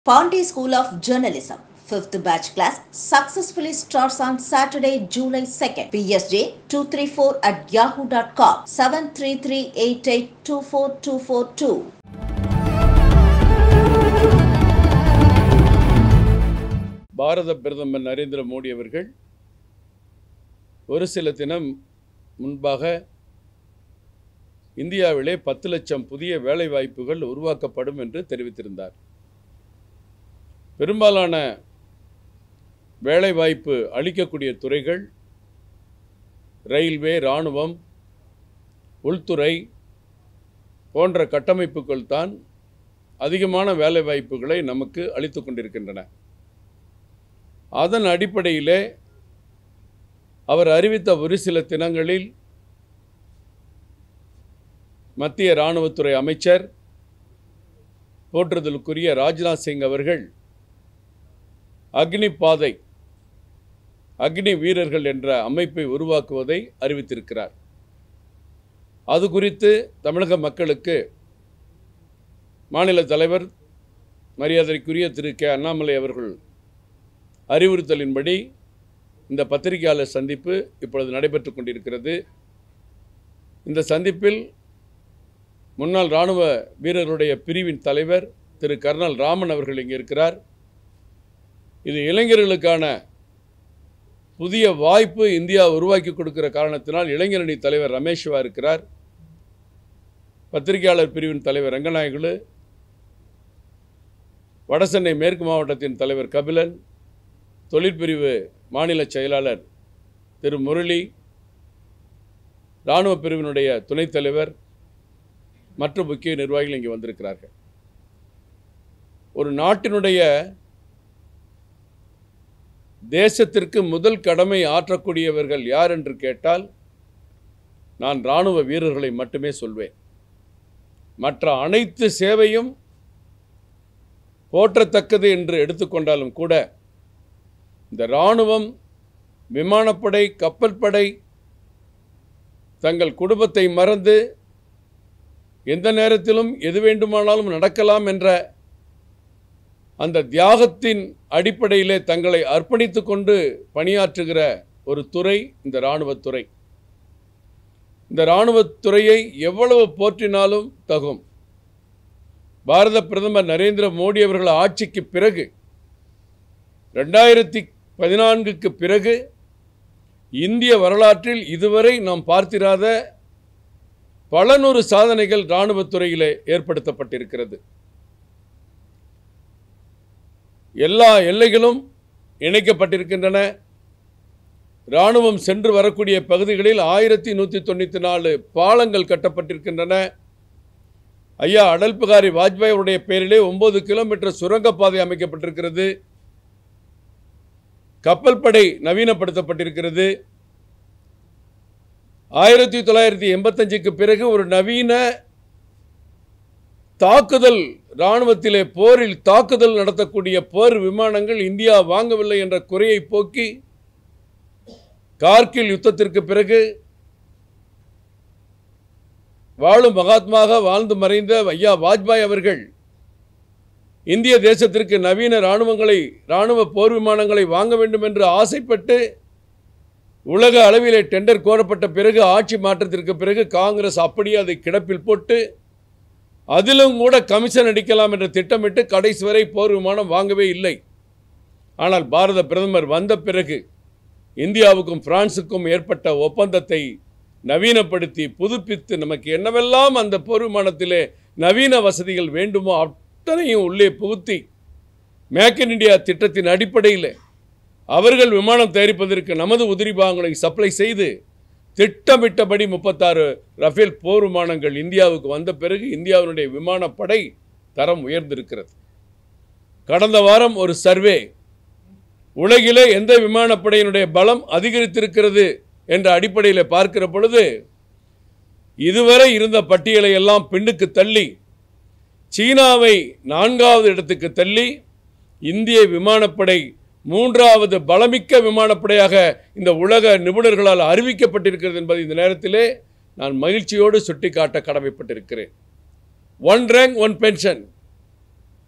Pandey School of Journalism, 5th batch class, successfully starts on Saturday, July 2nd. PSJ 234 at yahoo.com 73388242242. பாரத பிரதமர் நரேந்திர மோடி அவர்கள் ஒரு சில தினம் முன்பாக இந்தியாவிலே பத்து லட்சம் புதிய வேலைவாய்ப்புகள் உருவாக்கப்படும் என்று தெரிவித்திருந்தார் பெரும்பாலான வேலைவாய்ப்பு அளிக்கக்கூடிய துறைகள் ரயில்வே இராணுவம் உள்துறை போன்ற கட்டமைப்புகள் தான் அதிகமான வேலைவாய்ப்புகளை நமக்கு அளித்து கொண்டிருக்கின்றன அதன் அடிப்படையிலே அவர் அறிவித்த ஒரு சில தினங்களில் மத்திய இராணுவத்துறை அமைச்சர் போற்றுதலுக்குரிய ராஜ்நாத் சிங் அவர்கள் அக்னி பாதை அக்னி வீரர்கள் என்ற அமைப்பை உருவாக்குவதை அறிவித்திருக்கிறார் அது குறித்து தமிழக மக்களுக்கு மாநில தலைவர் மரியாதைக்குரிய திரு கே அண்ணாமலை அவர்கள் அறிவுறுத்தலின்படி இந்த பத்திரிகையாளர் சந்திப்பு இப்பொழுது நடைபெற்று கொண்டிருக்கிறது இந்த சந்திப்பில் முன்னாள் இராணுவ வீரர்களுடைய பிரிவின் தலைவர் திரு கர்னல் ராமன் அவர்கள் இங்கே இருக்கிறார் இது இளைஞர்களுக்கான புதிய வாய்ப்பு இந்தியா உருவாக்கி கொடுக்கிற காரணத்தினால் இளைஞரணி தலைவர் ரமேஷ்வா இருக்கிறார் பத்திரிகையாளர் பிரிவின் தலைவர் ரங்கநாயகுலு வடசென்னை மேற்கு மாவட்டத்தின் தலைவர் கபிலன் தொழிற்பிரிவு மாநில செயலாளர் திரு முரளி இராணுவ பிரிவினுடைய துணைத் தலைவர் மற்றும் முக்கிய நிர்வாகிகள் இங்கே வந்திருக்கிறார்கள் ஒரு நாட்டினுடைய தேசத்திற்கு முதல் கடமை ஆற்றக்கூடியவர்கள் யார் என்று கேட்டால் நான் இராணுவ வீரர்களை மட்டுமே சொல்வேன் மற்ற அனைத்து சேவையும் போற்றத்தக்கது என்று எடுத்துக்கொண்டாலும் கூட இந்த இராணுவம் விமானப்படை கப்பல் படை தங்கள் குடும்பத்தை மறந்து எந்த நேரத்திலும் எது வேண்டுமானாலும் நடக்கலாம் என்ற அந்த தியாகத்தின் அடிப்படையிலே தங்களை அர்ப்பணித்து கொண்டு பணியாற்றுகிற ஒரு துறை இந்த இராணுவத்துறை இந்த இராணுவத்துறையை எவ்வளவு போற்றினாலும் தகும் பாரத பிரதமர் நரேந்திர மோடி அவர்கள் ஆட்சிக்கு பிறகு ரெண்டாயிரத்தி பதினான்குக்கு பிறகு இந்திய வரலாற்றில் இதுவரை நாம் பார்த்திராத பல நூறு சாதனைகள் இராணுவத்துறையிலே ஏற்படுத்தப்பட்டிருக்கிறது எல்லா எல்லைகளும் இணைக்கப்பட்டிருக்கின்றன இராணுவம் சென்று வரக்கூடிய பகுதிகளில் ஆயிரத்தி நூற்றி தொண்ணூற்றி நாலு பாலங்கள் கட்டப்பட்டிருக்கின்றன ஐயா அடல் பிகாரி வாஜ்பாய் அவருடைய பெயரிலே ஒன்பது கிலோமீட்டர் சுரங்கப்பாதை அமைக்கப்பட்டிருக்கிறது கப்பல் படை நவீனப்படுத்தப்பட்டிருக்கிறது ஆயிரத்தி தொள்ளாயிரத்தி எண்பத்தஞ்சுக்கு பிறகு ஒரு நவீன தாக்குதல் இராணுவத்திலே போரில் தாக்குதல் நடத்தக்கூடிய போர் விமானங்கள் இந்தியா வாங்கவில்லை என்ற குறையை போக்கி கார்கில் யுத்தத்திற்கு பிறகு வாழும் மகாத்மாக வாழ்ந்து மறைந்த ஐயா வாஜ்பாய் அவர்கள் இந்திய தேசத்திற்கு நவீன இராணுவங்களை இராணுவ போர் விமானங்களை வாங்க வேண்டும் என்று ஆசைப்பட்டு உலக அளவிலே டெண்டர் கோரப்பட்ட பிறகு ஆட்சி மாற்றத்திற்கு பிறகு காங்கிரஸ் அப்படியே அதை கிடப்பில் போட்டு அதிலும் கூட கமிஷன் அடிக்கலாம் என்று திட்டமிட்டு கடைசி வரை போர் விமானம் வாங்கவே இல்லை ஆனால் பாரத பிரதமர் வந்த பிறகு இந்தியாவுக்கும் பிரான்சுக்கும் ஏற்பட்ட ஒப்பந்தத்தை நவீனப்படுத்தி புதுப்பித்து நமக்கு என்னவெல்லாம் அந்த போர் விமானத்திலே நவீன வசதிகள் வேண்டுமோ அத்தனையும் உள்ளே புகுத்தி மேக் இன் இந்தியா திட்டத்தின் அடிப்படையில் அவர்கள் விமானம் தயாரிப்பதற்கு நமது உதிரி பாகங்களை சப்ளை செய்து திட்டமிட்டபடி முப்பத்தாறு ரஃபேல் போர் விமானங்கள் இந்தியாவுக்கு வந்த பிறகு இந்தியாவினுடைய விமானப்படை தரம் உயர்ந்திருக்கிறது கடந்த வாரம் ஒரு சர்வே உலகிலே எந்த விமானப்படையினுடைய பலம் அதிகரித்திருக்கிறது என்ற அடிப்படையில் பார்க்கிற பொழுது இதுவரை இருந்த பட்டியலை எல்லாம் பின்னுக்கு தள்ளி சீனாவை நான்காவது இடத்துக்கு தள்ளி இந்திய விமானப்படை மூன்றாவது பலமிக்க விமானப்படையாக இந்த உலக நிபுணர்களால் அறிவிக்கப்பட்டிருக்கிறது என்பதை இந்த நேரத்திலே நான் மகிழ்ச்சியோடு சுட்டிக்காட்ட கடமைப்பட்டிருக்கிறேன் ஒன் ரேங்க் ஒன் பென்ஷன்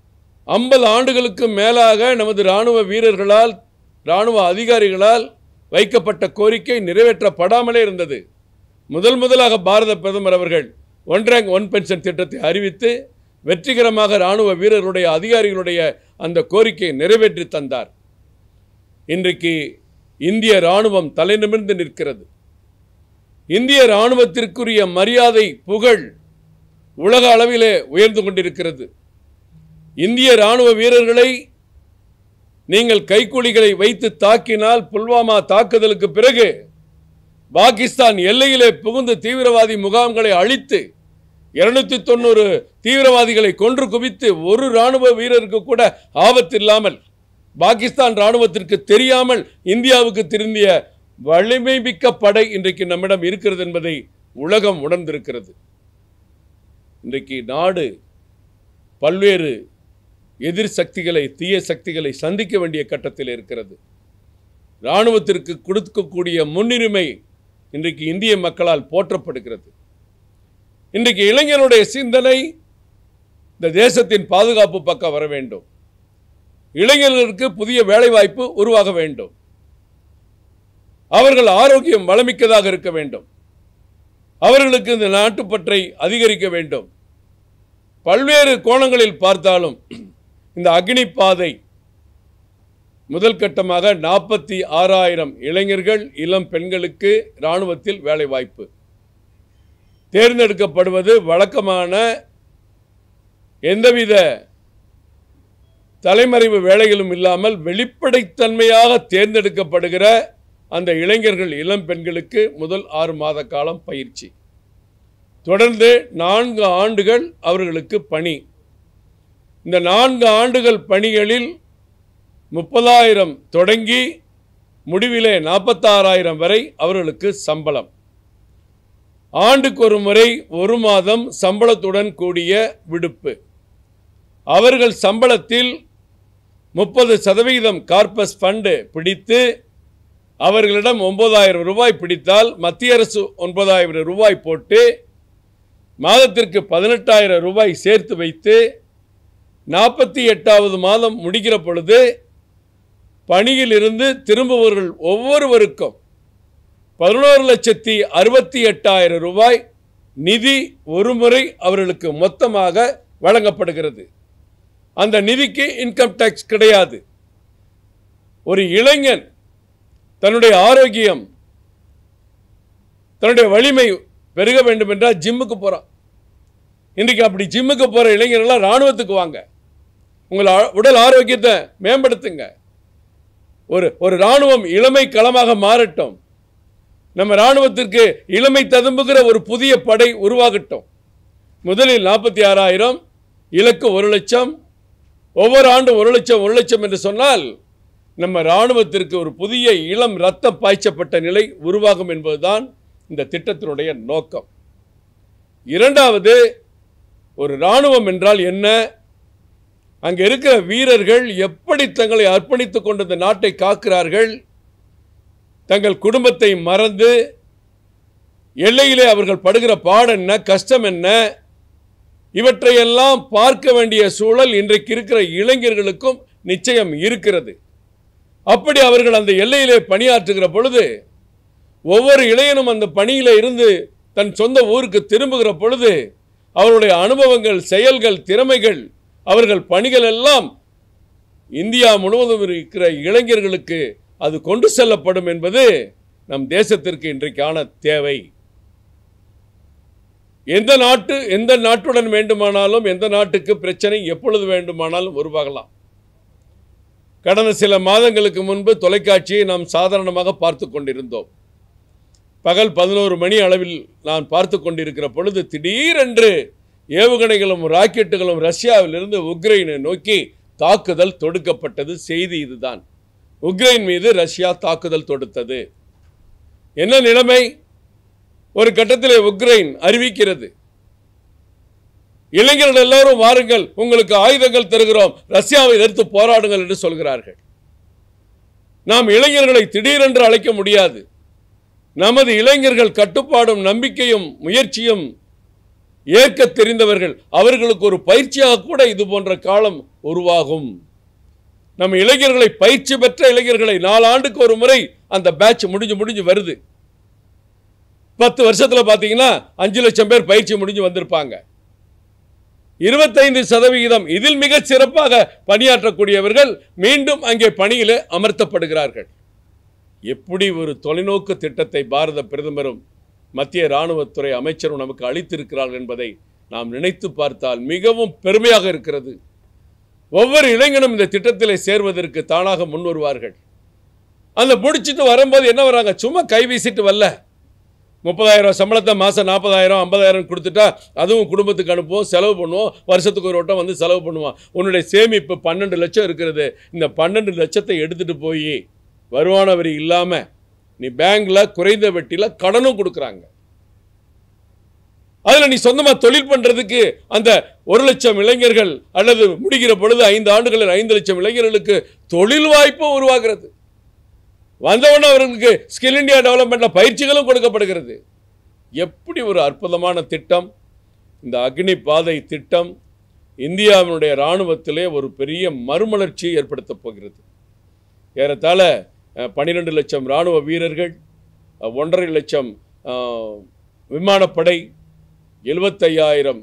ஐம்பது ஆண்டுகளுக்கு மேலாக நமது இராணுவ வீரர்களால் இராணுவ அதிகாரிகளால் வைக்கப்பட்ட கோரிக்கை நிறைவேற்றப்படாமலே இருந்தது முதல் முதலாக பாரத பிரதமர் அவர்கள் ஒன் ரேங்க் ஒன் பென்ஷன் திட்டத்தை அறிவித்து வெற்றிகரமாக இராணுவ வீரர்களுடைய அதிகாரிகளுடைய அந்த கோரிக்கையை நிறைவேற்றி தந்தார் இன்றைக்கு இந்திய இராணுவம் தலைநிமிர்ந்து நிற்கிறது இந்திய இராணுவத்திற்குரிய மரியாதை புகழ் உலக அளவிலே உயர்ந்து கொண்டிருக்கிறது இந்திய இராணுவ வீரர்களை நீங்கள் கைக்கூலிகளை வைத்து தாக்கினால் புல்வாமா தாக்குதலுக்கு பிறகு பாகிஸ்தான் எல்லையிலே புகுந்து தீவிரவாதி முகாம்களை அழித்து இருநூத்தி தொண்ணூறு தீவிரவாதிகளை கொன்று குவித்து ஒரு இராணுவ வீரருக்கு கூட ஆபத்து இல்லாமல் பாகிஸ்தான் இராணுவத்திற்கு தெரியாமல் இந்தியாவுக்கு திரும்பிய வலிமை மிக்க படை இன்றைக்கு நம்மிடம் இருக்கிறது என்பதை உலகம் உணர்ந்திருக்கிறது இன்றைக்கு நாடு பல்வேறு எதிர் சக்திகளை தீய சக்திகளை சந்திக்க வேண்டிய கட்டத்தில் இருக்கிறது இராணுவத்திற்கு கொடுக்கக்கூடிய முன்னுரிமை இன்றைக்கு இந்திய மக்களால் போற்றப்படுகிறது இன்றைக்கு இளைஞருடைய சிந்தனை இந்த தேசத்தின் பாதுகாப்பு பக்கம் வர வேண்டும் இளைஞர்களுக்கு புதிய வேலைவாய்ப்பு உருவாக வேண்டும் அவர்கள் ஆரோக்கியம் வளமிக்கதாக இருக்க வேண்டும் அவர்களுக்கு இந்த நாட்டுப்பற்றை அதிகரிக்க வேண்டும் பல்வேறு கோணங்களில் பார்த்தாலும் இந்த அக்னி பாதை முதல் கட்டமாக நாற்பத்தி ஆறாயிரம் இளைஞர்கள் இளம் பெண்களுக்கு இராணுவத்தில் வேலைவாய்ப்பு தேர்ந்தெடுக்கப்படுவது வழக்கமான எந்தவித தலைமறைவு வேலைகளும் இல்லாமல் வெளிப்படைத்தன்மையாக தேர்ந்தெடுக்கப்படுகிற அந்த இளைஞர்கள் இளம் பெண்களுக்கு முதல் ஆறு மாத காலம் பயிற்சி தொடர்ந்து நான்கு ஆண்டுகள் அவர்களுக்கு பணி இந்த நான்கு ஆண்டுகள் பணிகளில் முப்பதாயிரம் தொடங்கி முடிவிலே நாற்பத்தாறாயிரம் வரை அவர்களுக்கு சம்பளம் ஆண்டுக்கு ஒரு முறை ஒரு மாதம் சம்பளத்துடன் கூடிய விடுப்பு அவர்கள் சம்பளத்தில் முப்பது சதவிகிதம் கார்பஸ் ஃபண்டு பிடித்து அவர்களிடம் ஒன்பதாயிரம் ரூபாய் பிடித்தால் மத்திய அரசு ஒன்பதாயிரம் ரூபாய் போட்டு மாதத்திற்கு பதினெட்டாயிரம் ரூபாய் சேர்த்து வைத்து நாற்பத்தி எட்டாவது மாதம் முடிகிற பொழுது பணியிலிருந்து திரும்புபவர்கள் ஒவ்வொருவருக்கும் பதினோரு லட்சத்தி அறுபத்தி எட்டாயிரம் ரூபாய் நிதி ஒரு முறை அவர்களுக்கு மொத்தமாக வழங்கப்படுகிறது அந்த நிதிக்கு இன்கம் டேக்ஸ் கிடையாது ஒரு இளைஞன் தன்னுடைய ஆரோக்கியம் தன்னுடைய வலிமை பெருக வேண்டும் என்றால் ஜிம்முக்கு போகிறான் இன்றைக்கு அப்படி ஜிம்முக்கு போகிற இளைஞர்கள்லாம் இராணுவத்துக்கு வாங்க உங்கள் ஆ- உடல் ஆரோக்கியத்தை மேம்படுத்துங்க ஒரு ஒரு இராணுவம் இளமை களமாக மாறட்டும் நம்ம இராணுவத்திற்கு இளமை ததும்புகிற ஒரு புதிய படை உருவாகட்டும் முதலில் நாற்பத்தி ஆறாயிரம் இலக்கு ஒரு லட்சம் ஒவ்வொரு ஆண்டும் ஒரு லட்சம் ஒரு லட்சம் என்று சொன்னால் நம்ம இராணுவத்திற்கு ஒரு புதிய இளம் ரத்தம் பாய்ச்சப்பட்ட நிலை உருவாகும் என்பதுதான் இந்த திட்டத்தினுடைய நோக்கம் இரண்டாவது ஒரு இராணுவம் என்றால் என்ன அங்கே இருக்கிற வீரர்கள் எப்படி தங்களை அர்ப்பணித்துக் கொண்டு இந்த நாட்டை காக்கிறார்கள் தங்கள் குடும்பத்தை மறந்து எல்லையிலே அவர்கள் படுகிற பாடு என்ன கஷ்டம் என்ன இவற்றையெல்லாம் பார்க்க வேண்டிய சூழல் இன்றைக்கு இருக்கிற இளைஞர்களுக்கும் நிச்சயம் இருக்கிறது அப்படி அவர்கள் அந்த எல்லையிலே பணியாற்றுகிற பொழுது ஒவ்வொரு இளைஞனும் அந்த பணியில இருந்து தன் சொந்த ஊருக்கு திரும்புகிற பொழுது அவருடைய அனுபவங்கள் செயல்கள் திறமைகள் அவர்கள் பணிகள் எல்லாம் இந்தியா முழுவதும் இருக்கிற இளைஞர்களுக்கு அது கொண்டு செல்லப்படும் என்பது நம் தேசத்திற்கு இன்றைக்கான தேவை எந்த நாட்டு எந்த நாட்டுடன் வேண்டுமானாலும் எந்த நாட்டுக்கு பிரச்சனை எப்பொழுது வேண்டுமானாலும் உருவாகலாம் கடந்த சில மாதங்களுக்கு முன்பு தொலைக்காட்சியை நாம் சாதாரணமாக பார்த்து கொண்டிருந்தோம் பகல் பதினோரு மணி அளவில் நான் பார்த்து கொண்டிருக்கிற பொழுது திடீரென்று ஏவுகணைகளும் ராக்கெட்டுகளும் ரஷ்யாவிலிருந்து உக்ரைனை நோக்கி தாக்குதல் தொடுக்கப்பட்டது செய்தி இதுதான் உக்ரைன் மீது ரஷ்யா தாக்குதல் தொடுத்தது என்ன நிலைமை ஒரு கட்டத்திலே உக்ரைன் அறிவிக்கிறது இளைஞர்கள் எல்லாரும் வாருங்கள் உங்களுக்கு ஆயுதங்கள் தருகிறோம் ரஷ்யாவை எதிர்த்து போராடுங்கள் என்று சொல்கிறார்கள் நாம் இளைஞர்களை திடீரென்று அழைக்க முடியாது நமது இளைஞர்கள் கட்டுப்பாடும் நம்பிக்கையும் முயற்சியும் ஏற்க தெரிந்தவர்கள் அவர்களுக்கு ஒரு பயிற்சியாக கூட இது போன்ற காலம் உருவாகும் நம்ம இளைஞர்களை பயிற்சி பெற்ற இளைஞர்களை நாலு ஆண்டுக்கு ஒரு முறை அந்த பேட்ச் முடிஞ்சு முடிஞ்சு வருது பத்து வருஷத்துல பாத்தீங்கன்னா அஞ்சு லட்சம் பேர் பயிற்சி முடிஞ்சு வந்திருப்பாங்க இருபத்தைந்து சதவிகிதம் இதில் மிக சிறப்பாக பணியாற்றக்கூடியவர்கள் மீண்டும் அங்கே பணியிலே அமர்த்தப்படுகிறார்கள் எப்படி ஒரு தொலைநோக்கு திட்டத்தை பாரத பிரதமரும் மத்திய இராணுவத்துறை அமைச்சரும் நமக்கு அளித்திருக்கிறார்கள் என்பதை நாம் நினைத்து பார்த்தால் மிகவும் பெருமையாக இருக்கிறது ஒவ்வொரு இளைஞனும் இந்த திட்டத்திலே சேர்வதற்கு தானாக முன் வருவார்கள் அந்த முடிச்சிட்டு வரும்போது என்ன வராங்க சும்மா கை வீசிட்டு வரல முப்பதாயிரம் சம்பளத்தை மாதம் நாற்பதாயிரம் ஐம்பதாயிரம் கொடுத்துட்டா அதுவும் குடும்பத்துக்கு அனுப்புவோம் செலவு பண்ணுவோம் வருஷத்துக்கு ஒரு வட்டம் வந்து செலவு பண்ணுவோம் உன்னுடைய சேமிப்பு பன்னெண்டு லட்சம் இருக்கிறது இந்த பன்னெண்டு லட்சத்தை எடுத்துட்டு போய் வருமான வரி இல்லாமல் நீ பேங்க்ல குறைந்த வட்டியில் கடனும் கொடுக்குறாங்க அதில் நீ சொந்தமாக தொழில் பண்ணுறதுக்கு அந்த ஒரு லட்சம் இளைஞர்கள் அல்லது முடிகிற பொழுது ஐந்து ஆண்டுகளில் ஐந்து லட்சம் இளைஞர்களுக்கு தொழில் வாய்ப்பும் உருவாகிறது வந்தவொடனே அவர்களுக்கு ஸ்கில் இந்தியா டெவலப்மெண்ட்ல பயிற்சிகளும் கொடுக்கப்படுகிறது எப்படி ஒரு அற்புதமான திட்டம் இந்த அக்னி பாதை திட்டம் இந்தியாவினுடைய இராணுவத்திலே ஒரு பெரிய மறுமலர்ச்சியை ஏற்படுத்தப் போகிறது ஏறத்தாழ பன்னிரெண்டு லட்சம் இராணுவ வீரர்கள் அஹ், ஒன்றரை லட்சம் அஹ், விமானப்படை எழுபத்தையாயிரம்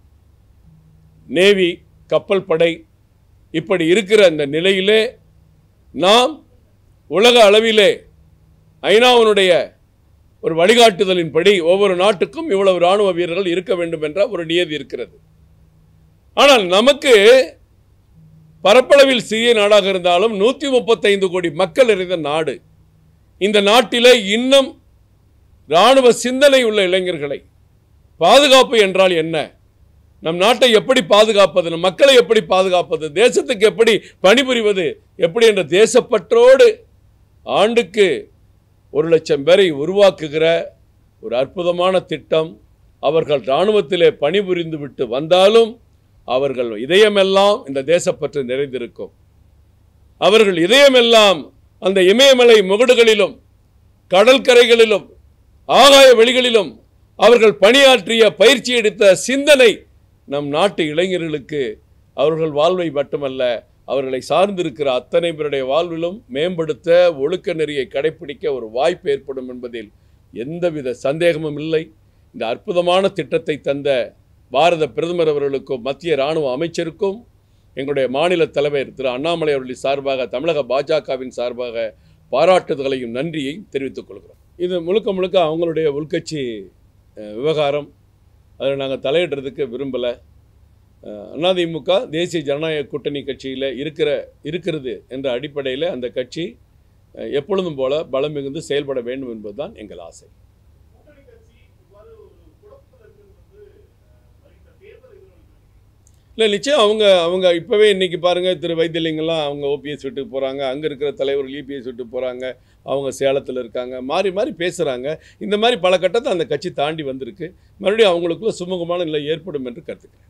நேவி கப்பல் படை இப்படி இருக்கிற அந்த நிலையிலே நாம் உலக அளவிலே ஐநாவினுடைய ஒரு வழிகாட்டுதலின்படி ஒவ்வொரு நாட்டுக்கும் இவ்வளவு ராணுவ வீரர்கள் இருக்க வேண்டும் என்ற ஒரு நியதி இருக்கிறது ஆனால் நமக்கு பரப்பளவில் சிறிய நாடாக இருந்தாலும் நூற்றி முப்பத்தைந்து கோடி மக்கள் நிறைந்த நாடு இந்த நாட்டிலே இன்னும் இராணுவ சிந்தனை உள்ள இளைஞர்களை பாதுகாப்பு என்றால் என்ன நம் நாட்டை எப்படி பாதுகாப்பது நம் மக்களை எப்படி பாதுகாப்பது தேசத்துக்கு எப்படி பணிபுரிவது எப்படி என்ற தேசப்பற்றோடு ஆண்டுக்கு ஒரு லட்சம் பேரை உருவாக்குகிற ஒரு அற்புதமான திட்டம் அவர்கள் இராணுவத்திலே பணிபுரிந்து விட்டு வந்தாலும் அவர்கள் இதயமெல்லாம் இந்த தேசப்பற்று நிறைந்திருக்கும் அவர்கள் இதயமெல்லாம் அந்த இமயமலை முகடுகளிலும் கடற்கரைகளிலும் ஆகாய வெளிகளிலும் அவர்கள் பணியாற்றிய பயிற்சி எடுத்த சிந்தனை நம் நாட்டு இளைஞர்களுக்கு அவர்கள் வாழ்வை மட்டுமல்ல அவர்களை சார்ந்திருக்கிற அத்தனை பேருடைய வாழ்விலும் மேம்படுத்த ஒழுக்க நெறியை கடைப்பிடிக்க ஒரு வாய்ப்பு ஏற்படும் என்பதில் எந்தவித சந்தேகமும் இல்லை இந்த அற்புதமான திட்டத்தை தந்த பாரத பிரதமர் அவர்களுக்கும் மத்திய இராணுவ அமைச்சருக்கும் எங்களுடைய மாநில தலைவர் திரு அண்ணாமலை அவர்களின் சார்பாக தமிழக பாஜகவின் சார்பாக பாராட்டுதலையும் நன்றியையும் தெரிவித்துக் கொள்கிறோம் இது முழுக்க முழுக்க அவங்களுடைய உள்கட்சி அஹ், விவகாரம் அதில் நாங்கள் தலையிடுறதுக்கு விரும்பலை அதிமுக தேசிய ஜனநாயக கூட்டணி கட்சியில் இருக்கிற இருக்கிறது என்ற அடிப்படையில் அந்த கட்சி அஹ், எப்பொழுதும் போல பலம் மிகுந்து செயல்பட வேண்டும் என்பதுதான் எங்கள் ஆசை கூட்டணி கட்சி இவ்வாறு ஒரு குழப்பத்தில் இருக்கிறது வந்து அஹ், வருகின்ற தேர்தல் எதிரொலிக்கிறது இல்லை நிச்சயம் அவங்க அவங்க இப்போவே இன்னைக்கு பாருங்கள் திரு வைத்தியலிங்கம்லாம் அவங்க ஓபிஎஸ் வீட்டுக்கு போகிறாங்க அங்கே இருக்கிற தலைவர்கள் இபிஎஸ் வீட்டுக்கு போகிறாங்க அவங்க சேலத்தில் இருக்காங்க மாறி மாறி பேசுகிறாங்க இந்த மாதிரி பல கட்டத்தை அந்த கட்சி தாண்டி வந்திருக்கு மறுபடியும் அவங்களுக்குள்ள சுமூகமான நிலை ஏற்படும் என்று கருத்துக்கிறேன்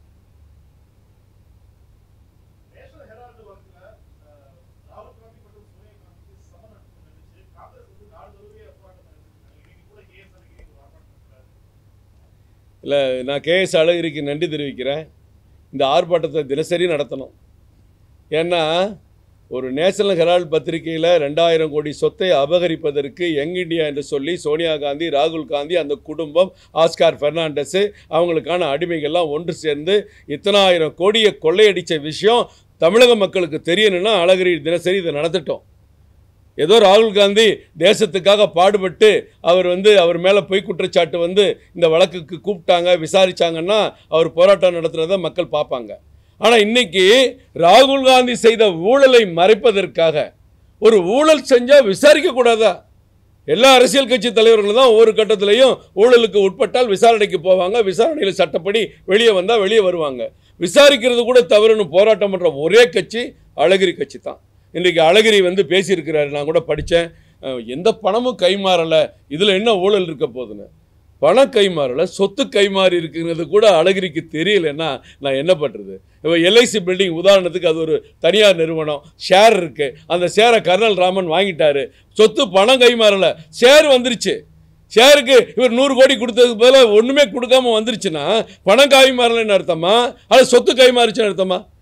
நேஷனல் ஹெரால்டு வழக்குல அஹ், ராகுல் காந்தி மற்றும் சோனியா காந்திக்கு சமன் அனுப்ப நினைச்சு காங்கிரஸ் வந்து நாடு தழுவிய போராட்டம் நடத்திருக்காங்க இன்னைக்கு கூட கேஎஸ் அழகிரி ஒரு ஆர்ப்பாட்டம் நடத்துறாரு இல்லை நான் கேஎஸ் அழகிரிக்கு நன்றி தெரிவிக்கிறேன் இந்த ஆர்ப்பாட்டத்தை தினசரி நடத்தணும் ஏன்னா ஒரு நேஷனல் ஹெரால்ட் பத்திரிகையில் ரெண்டாயிரம் கோடி சொத்தை அபகரிப்பதற்கு யங் இந்தியா என்று சொல்லி சோனியா காந்தி ராகுல் காந்தி அந்த குடும்பம் ஆஸ்கார் பெர்னாண்டஸு அவங்களுக்கான அடிமைகள்லாம் ஒன்று சேர்ந்து இத்தனாயிரம் கோடியை கொள்ளையடித்த விஷயம் தமிழக மக்களுக்கு தெரியணும்னா அழகிரி தினசரி இதை நடத்திட்டோம் ஏதோ ராகுல் காந்தி தேசத்துக்காக பாடுபட்டு அவர் வந்து அவர் மேலே பொய் குற்றச்சாட்டு வந்து இந்த வழக்குக்கு கூப்பிட்டாங்க விசாரிச்சாங்கன்னா அவர் போராட்டம் நடத்துறத மக்கள் பார்ப்பாங்க ஆனால் இன்னைக்கு ராகுல் காந்தி செய்த ஊழலை மறைப்பதற்காக ஒரு ஊழல் செஞ்சால் விசாரிக்க கூடாதா எல்லா அரசியல் கட்சி தலைவர்களும் தான் ஒவ்வொரு கட்டத்திலையும் ஊழலுக்கு உட்பட்டால் விசாரணைக்கு போவாங்க விசாரணையில் சட்டப்படி வெளியே வந்தால் வெளியே வருவாங்க விசாரிக்கிறது கூட தவறுன்னு போராட்டம் பண்ணுற ஒரே கட்சி அழகிரி கட்சி தான் இன்றைக்கு அழகிரி வந்து பேசியிருக்கிறாரு நான் கூட படித்தேன் எந்த பணமும் கைமாறலை இதில் என்ன ஊழல் இருக்க போகுதுன்னு பணம் கைமாறல சொத்து கைமாறி இருக்குங்கிறது கூட அழகிரிக்கு தெரியலன்னா நான் என்ன பண்ணுறது இப்போ எல்ஐசி பில்டிங் உதாரணத்துக்கு அது ஒரு தனியார் நிறுவனம் ஷேர் இருக்குது அந்த ஷேரை கர்னல் ராமன் வாங்கிட்டாரு சொத்து பணம் கைமாறல ஷேர் வந்துருச்சு ஷேருக்கு இவர் நூறு கோடி கொடுத்ததுக்கு பதிலாக ஒன்றுமே கொடுக்காம வந்துருச்சுன்னா பணம் கைமாறலன்னு அர்த்தமா அது சொத்து கைமாறிச்சுன்னு அர்த்தமா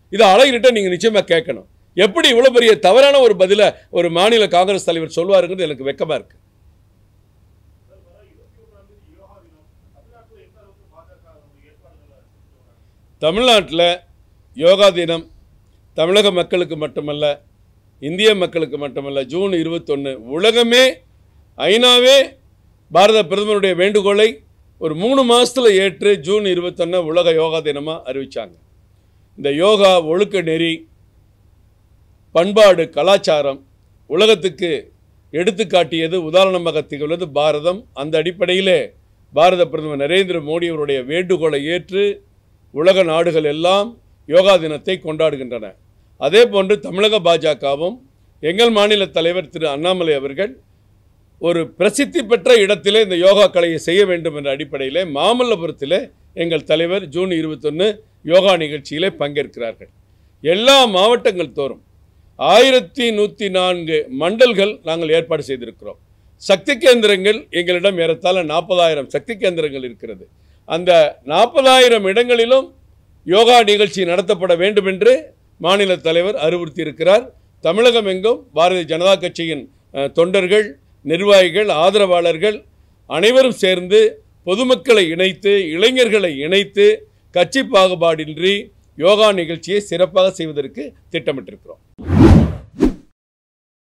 இது அழகிட்ட நீங்கள் நிச்சயமாக கேட்கணும் எப்படி இவ்வளோ பெரிய தவறான ஒரு பதிலை ஒரு மாநில காங்கிரஸ் தலைவர் சொல்வாருங்கிறது எனக்கு வெக்கமாக இருக்குது சார் வர இருபத்தி ஒன்றாம் தேதி யோகா தினம் தமிழ்நாட்டில் எந்த அளவுக்கு பாஜக வந்து ஏற்பாடுகளை செஞ்சுட்டு வராங்க தமிழ்நாட்டில் யோகா தினம் தமிழக மக்களுக்கு மட்டுமல்ல இந்திய மக்களுக்கு மட்டுமல்ல ஜூன் இருபத்தொன்று உலகமே ஐநாவே பாரத பிரதமருடைய வேண்டுகோளை ஒரு மூணு மாதத்தில் ஏற்று ஜூன் இருபத்தொன்று உலக யோகா தினமாக அறிவித்தாங்க இந்த யோகா ஒழுக்க நெறி பண்பாடு கலாச்சாரம் உலகத்துக்கு எடுத்துக்காட்டியது உதாரணமாக திகழ்வது பாரதம் அந்த அடிப்படையிலே பாரத பிரதமர் நரேந்திர மோடி அவருடைய வேண்டுகோளை ஏற்று உலக நாடுகள் எல்லாம் யோகா தினத்தை கொண்டாடுகின்றன அதே போன்று தமிழக பாஜகவும் எங்கள் மாநில தலைவர் திரு அண்ணாமலை அவர்கள் ஒரு பிரசித்தி பெற்ற இடத்திலே இந்த யோகா கலையை செய்ய வேண்டும் என்ற அடிப்படையிலே மாமல்லபுரத்திலே எங்கள் தலைவர் ஜூன் இருபத்தொன்று யோகா நிகழ்ச்சியிலே பங்கேற்கிறார்கள் எல்லா மாவட்டங்கள் தோறும் ஆயிரத்தி நூற்றி நான்கு மண்டல்கள் நாங்கள் ஏற்பாடு செய்திருக்கிறோம் சக்தி கேந்திரங்கள் எங்களிடம் ஏறத்தாழ நாற்பதாயிரம் சக்தி கேந்திரங்கள் இருக்கிறது அந்த நாற்பதாயிரம் இடங்களிலும் யோகா நிகழ்ச்சி நடத்தப்பட வேண்டும் என்று மாநில தலைவர் அறிவுறுத்தி இருக்கிறார் தமிழகம் எங்கும் பாரதிய ஜனதா கட்சியின் அஹ், தொண்டர்கள் நிர்வாகிகள் ஆதரவாளர்கள் அனைவரும் சேர்ந்து பொதுமக்களை இணைத்து இளைஞர்களை இணைத்து கட்சி பாகுபாடின்றி யோகா நிகழ்ச்சியை சிறப்பாக செய்வதற்கு திட்டமிட்டிருக்கிறோம்